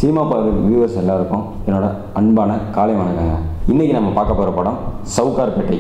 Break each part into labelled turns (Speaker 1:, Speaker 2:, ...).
Speaker 1: cinema பார்க்குற viewers எல்லாருக்கும் என்னோட அன்பான காலை வணக்கங்க இன்றைக்கி நம்ம பார்க்க போகிற படம் சவுகார்பேட்டை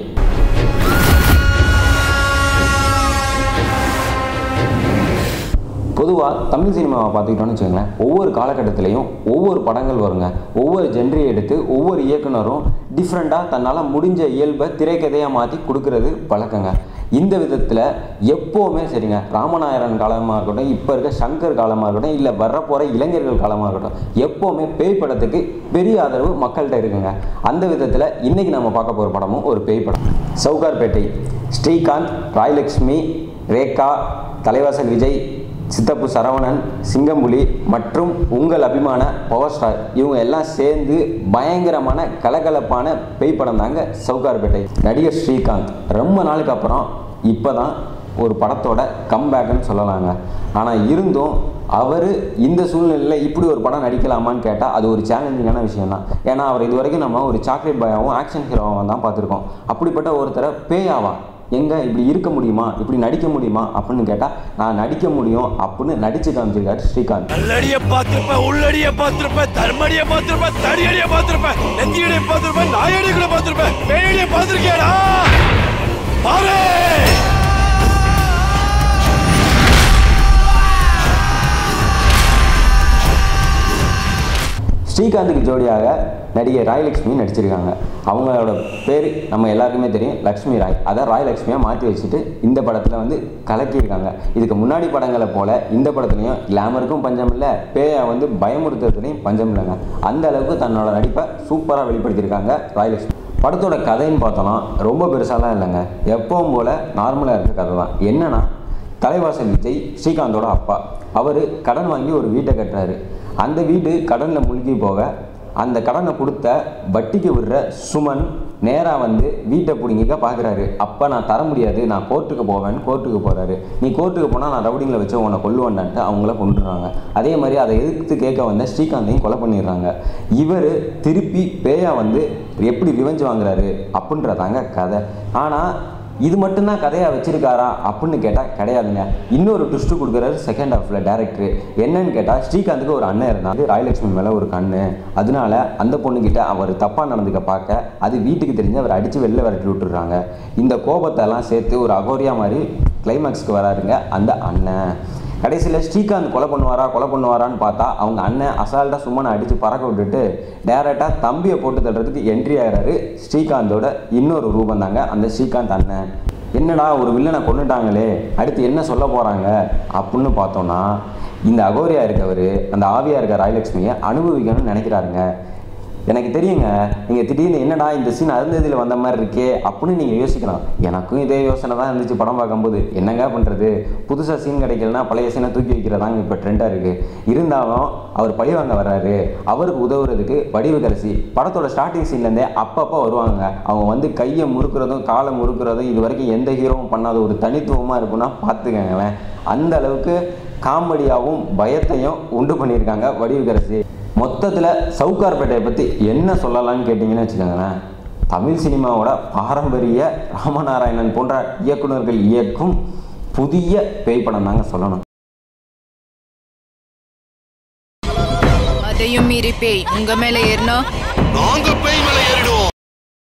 Speaker 1: பொதுவாக தமிழ் சினிமாவை பார்த்துக்கிட்டோம்னு வச்சுக்கோங்களேன் ஒவ்வொரு காலகட்டத்திலையும் ஒவ்வொரு படங்கள் வருங்க ஒவ்வொரு ஜென்ரியை எடுத்து ஒவ்வொரு இயக்குனரும் டிஃப்ரெண்ட்டாக தன்னால் முடிஞ்ச இயல்பை திரைக்கதையாக மாற்றி கொடுக்கறது பழக்கங்க இந்த விதத்தில் எப்போவுமே சரிங்க ராமநாயரன் காலமாக இருக்கட்டும் இப்போ இருக்க சங்கர் காலமாக இருக்கட்டும் இல்லை வரப்போகிற இளைஞர்கள் காலமாக இருக்கட்டும் எப்போவுமே பேய் படத்துக்கு பெரிய ஆதரவு மக்கள்கிட்ட இருக்குங்க அந்த விதத்தில் இன்றைக்கி நம்ம பார்க்க போகிற படமும் ஒரு பேய் படம் சவுகார்பேட்டை ஸ்ரீகாந்த் ராயலக்ஷ்மி ரேகா தலைவாசல் விஜய் சித்தப்பு சரவணன் சிங்கம்புலி மற்றும் உங்கள் அபிமான பவர் ஸ்டார் இவங்க எல்லாம் சேர்ந்து பயங்கரமான கலகலப்பான பேய் படம் தாங்க சவுகார்பேட்டை நடிகர் ஸ்ரீகாந்த் ரொம்ப நாளுக்கு அப்புறம் இப்போ தான் ஒரு படத்தோட கம்பேக்குன்னு சொல்லலாங்க ஆனால் இருந்தும் அவர் இந்த சூழ்நிலையில் இப்படி ஒரு படம் நடிக்கலாமான்னு கேட்டால் அது ஒரு சேலஞ்சிங்கான விஷயம் தான் ஏன்னா அவர் இது வரைக்கும் நம்ம ஒரு சாக்லேட் பாயாவும் ஆக்ஷன் ஹீரோவாகவும் தான் பார்த்துருக்கோம் அப்படிப்பட்ட ஒருத்தரை பேயாவா எங்க இப்படி இருக்க முடியுமா இப்படி நடிக்க முடியுமா அப்படின்னு கேட்டால் நான் நடிக்க முடியும் அப்படின்னு நடிச்சு காமிச்சிருக்காரு ஸ்ரீகாந்த்
Speaker 2: கல்லடிய பார்த்திருப்ப உள்ளடிய பார்த்திருப்ப தர்மடிய பார்த்திருப்ப தடியடிய பார்த்திருப்ப நெத்தியடிய பார்த்திருப்ப நாயடிய கூட பார்த்திருப்ப பேயடிய பார்த்திருக்கியாடா பாரு
Speaker 1: ஸ்ரீகாந்துக்கு ஜோடியாக நடிகை ராயலட்சுமி நடிச்சிருக்காங்க அவங்களோட பேர் நம்ம எல்லாருக்குமே தெரியும் லக்ஷ்மி ராய் அதை ராயலட்சுமியாக மாற்றி வச்சுட்டு இந்த படத்தில் வந்து கலக்கியிருக்காங்க இதுக்கு முன்னாடி படங்களை போல் இந்த படத்துலையும் கிளாமருக்கும் பஞ்சம் இல்லை பேயை வந்து பயமுறுத்துறதுலையும் பஞ்சம் இல்லைங்க அந்த அளவுக்கு தன்னோட நடிப்பை சூப்பராக வெளிப்படுத்தியிருக்காங்க ராயலட்சுமி படத்தோட கதைன்னு பார்த்தோன்னா ரொம்ப பெருசாலாம் இல்லைங்க எப்பவும் போல் நார்மலாக இருக்க கதை தான் என்னன்னா தலைவாசல் விஜய் ஸ்ரீகாந்தோட அப்பா அவர் கடன் வாங்கி ஒரு வீட்டை கட்டுறாரு அந்த வீடு கடனில் மூழ்கி போக அந்த கடனை கொடுத்த வட்டிக்கு விடுற சுமன் நேராக வந்து வீட்டை பிடிங்கிக்க பார்க்குறாரு அப்போ நான் தர முடியாது நான் கோர்ட்டுக்கு போவேன்னு கோர்ட்டுக்கு போகிறாரு நீ கோர்ட்டுக்கு போனால் நான் ரவுடிங்களை வச்சு உன்னை கொல்லுவேன்டான்ட்டு அவங்கள கொண்டுறாங்க அதே மாதிரி அதை எதிர்த்து கேட்க வந்த ஸ்ரீகாந்தையும் கொலை பண்ணிடுறாங்க இவர் திருப்பி பேயா வந்து எப்படி ரிவெஞ்ச் வாங்குறாரு அப்படின்றதாங்க கதை ஆனால் இது மட்டும்தான் கதையாக வச்சிருக்காரா அப்படின்னு கேட்டால் கிடையாதுங்க இன்னொரு ட்விஸ்ட்டு கொடுக்குறாரு செகண்ட் ஹாஃபில் டேரக்டர் என்னன்னு கேட்டால் ஸ்ரீகாந்துக்கு ஒரு அண்ணன் இருந்தாங்க ராயலட்சுமி மேலே ஒரு கண்ணு அதனால அந்த பொண்ணுக்கிட்ட அவர் தப்பாக நடந்துக்க பார்க்க அது வீட்டுக்கு தெரிஞ்சு அவர் அடித்து வெளில விரட்டி விட்டுறாங்க இந்த கோபத்தெல்லாம் சேர்த்து ஒரு அகோரியா மாதிரி கிளைமேக்ஸ்க்கு வராருங்க அந்த அண்ணன் கடைசியில் ஸ்ரீகாந்த் கொலை பண்ணுவாரா கொலை பண்ணுவாரான்னு பார்த்தா அவங்க அண்ணன் அசால்ட்டாக சும்மனை அடித்து பறக்க விட்டுட்டு டேரெக்டாக தம்பியை போட்டு தள்ளுறதுக்கு என்ட்ரி ஆகிறாரு ஸ்ரீகாந்தோட இன்னொரு ரூபம் தாங்க அந்த ஸ்ரீகாந்த் அண்ணன் என்னடா ஒரு வில்லனை கொண்டுட்டாங்களே அடுத்து என்ன சொல்ல போகிறாங்க அப்படின்னு பார்த்தோன்னா இந்த அகோரியா இருக்கவர் அந்த ஆவியா இருக்க ராயலட்சுமியை அனுபவிக்கணும்னு நினைக்கிறாருங்க எனக்கு தெரியுங்க நீங்கள் திடீர்னு என்னடா இந்த சீன் அருந்ததில் வந்த மாதிரி இருக்கே அப்படின்னு நீங்கள் யோசிக்கலாம் எனக்கும் இதே யோசனை தான் இருந்துச்சு படம் பார்க்கும்போது என்னங்க பண்ணுறது புதுசாக சீன் கிடைக்கலனா பழைய சீனை தூக்கி வைக்கிறதாங்க இப்போ ட்ரெண்டாக இருக்குது இருந்தாலும் அவர் பழி வாங்க வர்றாரு அவருக்கு உதவுறதுக்கு வடிவுகரசி படத்தோட ஸ்டார்டிங் சீன்லேருந்தே அப்பப்போ வருவாங்க அவங்க வந்து கையை முறுக்குறதும் காலை முறுக்குறதும் இது வரைக்கும் எந்த ஹீரோவும் பண்ணாத ஒரு தனித்துவமாக இருக்குன்னா பார்த்துக்கங்களேன் அந்த அளவுக்கு காமெடியாகவும் பயத்தையும் உண்டு பண்ணியிருக்காங்க வடிவுகரசி மொத்தத்தில் சவுகார்பேட்டையை பற்றி என்ன சொல்லலாம்னு கேட்டிங்கன்னு வச்சுக்கோங்களேன் தமிழ் சினிமாவோட பாரம்பரிய ராமநாராயணன் போன்ற இயக்குனர்கள் இயக்கும் புதிய பேய் படம் தாங்க சொல்லணும்
Speaker 3: அதையும் மீறி பேய் உங்க மேல ஏறினா
Speaker 2: நாங்க பேய் மேல ஏறிடுவோம்